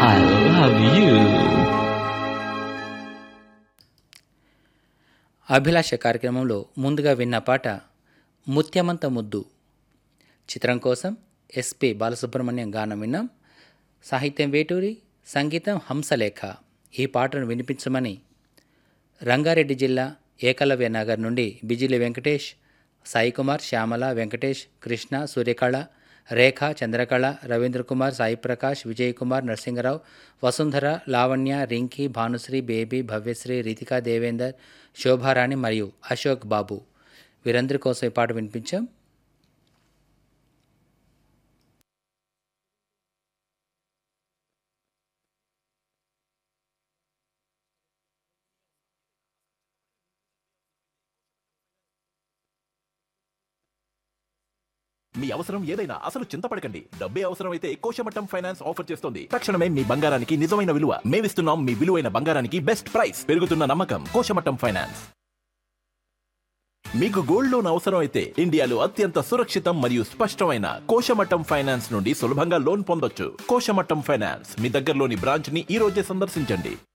I love you. అభిలాష కార్యక్రమంలో ముందుగా విన్న పాట ముత్యమంత ముద్దు చిత్రం కోసం ఎస్పి బాలసుబ్రహ్మణ్యం గానం విన్నాం సాహిత్యం వేటూరి సంగీతం హంసలేఖ ఈ పాటను వినిపించమని రంగారెడ్డి జిల్లా ఏకలవ్య నగర్ నుండి బిజిలి వెంకటేష్ సాయి కుమార్ శ్యామల వెంకటేష్ కృష్ణ సూర్యకళ రేఖ చంద్రకళ రవీంద్ర కుమార్ సాయి ప్రకాష్ విజయ్ కుమార్ నరసింహరావు వసుంధర లావణ్య రింకీ భానుశ్రీ బేబీ భవ్యశ్రీ రితికా దేవేందర్ శోభారాణి మరియు అశోక్ బాబు వీరందరి కోసం ఈ పాట వినిపించాం మీ అవసరం ఏదైనా అసలు చింతపడకండి డబ్బే అవసరమైతే కోశమట్టం ఫైనాన్స్ ఆఫర్ చేస్తుంది తక్షణమే మీ బంగారానికి నిజమైన విలువ మేమిస్తున్నాం మీ విలువైన బంగారానికి బెస్ట్ ప్రైస్ పెరుగుతున్న నమ్మకం కోశమట్టం ఫైనాన్స్ మీకు గోల్డ్ లోన్ అవసరం అయితే ఇండియాలో అత్యంత సురక్షితం మరియు స్పష్టమైన కోశమట్టం ఫైనాన్స్ నుండి సులభంగా లోన్ పొందొచ్చు కోశమట్టం ఫైనాన్స్ మీ దగ్గరలోని బ్రాంచ్ ని ఈ రోజే సందర్శించండి